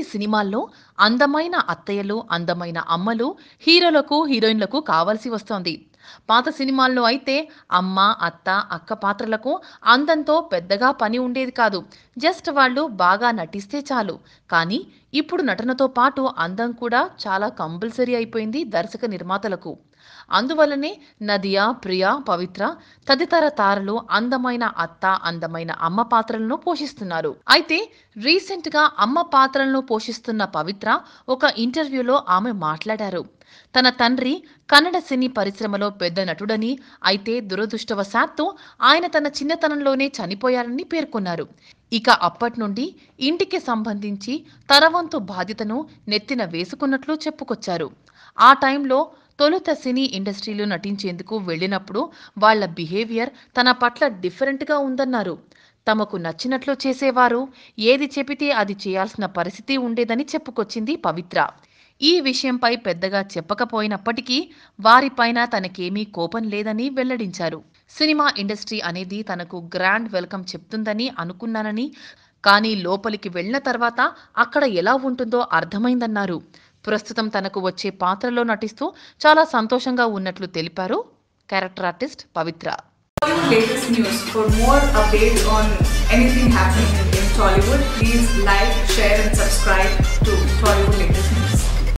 ఇప్పటి సినిమాల్లో అందమైన అత్తయ్యలు అందమైన అమ్మలు హీరోలకు హీరోయిన్లకు కావాల్సి వస్తోంది పాత సినిమాల్లో అయితే అమ్మ అత్త అక్క పాత్రలకు అందంతో పెద్దగా పని ఉండేది కాదు జస్ట్ వాళ్ళు బాగా నటిస్తే చాలు కానీ ఇప్పుడు నటనతో పాటు అందం కూడా చాలా కంపల్సరీ అయిపోయింది దర్శక నిర్మాతలకు అందువల్లనే నదియా ప్రియా పవిత్ర తదితర తారలు అందమైన అత్త అందమైన అమ్మ పాత్రలను పోషిస్తున్నారు అయితే రీసెంట్ గా అమ్మ పాత్రలను పోషిస్తున్న పవిత్ర ఒక ఇంటర్వ్యూలో ఆమె మాట్లాడారు తన తండ్రి కన్నడ సినీ పరిశ్రమలో పెద్ద నటుడని అయితే దురదృష్టవశాత్తు ఆయన తన చిన్నతనంలోనే చనిపోయారని పేర్కొన్నారు ఇక అప్పటి నుండి ఇంటికి సంబంధించి తన వంతు బాధ్యతను నెత్తిన వేసుకున్నట్లు చెప్పుకొచ్చారు ఆ టైంలో తొలుత సినీ ఇండస్ట్రీలో నటించేందుకు వెళ్ళినప్పుడు వాళ్ళ బిహేవియర్ తన పట్ల డిఫరెంట్గా ఉందన్నారు తమకు నచ్చినట్లు చేసేవారు ఏది చెబితే అది చేయాల్సిన పరిస్థితి ఉండేదని చెప్పుకొచ్చింది పవిత్ర ఈ విషయంపై పెద్దగా చెప్పకపోయినప్పటికీ వారిపైన తనకేమీ కోపం లేదని వెల్లడించారు సినిమా ఇండస్ట్రీ అనేది తనకు గ్రాండ్ వెల్కమ్ చెప్తుందని అనుకున్నానని కానీ లోపలికి వెళ్ళిన తర్వాత అక్కడ ఎలా ఉంటుందో అర్థమైందన్నారు ప్రస్తుతం తనకు వచ్చే పాత్రలో నటిస్తూ చాలా సంతోషంగా ఉన్నట్లు తెలిపారు character artist Pavitra Tollywood latest news. For more updates on anything happening in Tollywood, please like, share, and subscribe to Tollywood latest.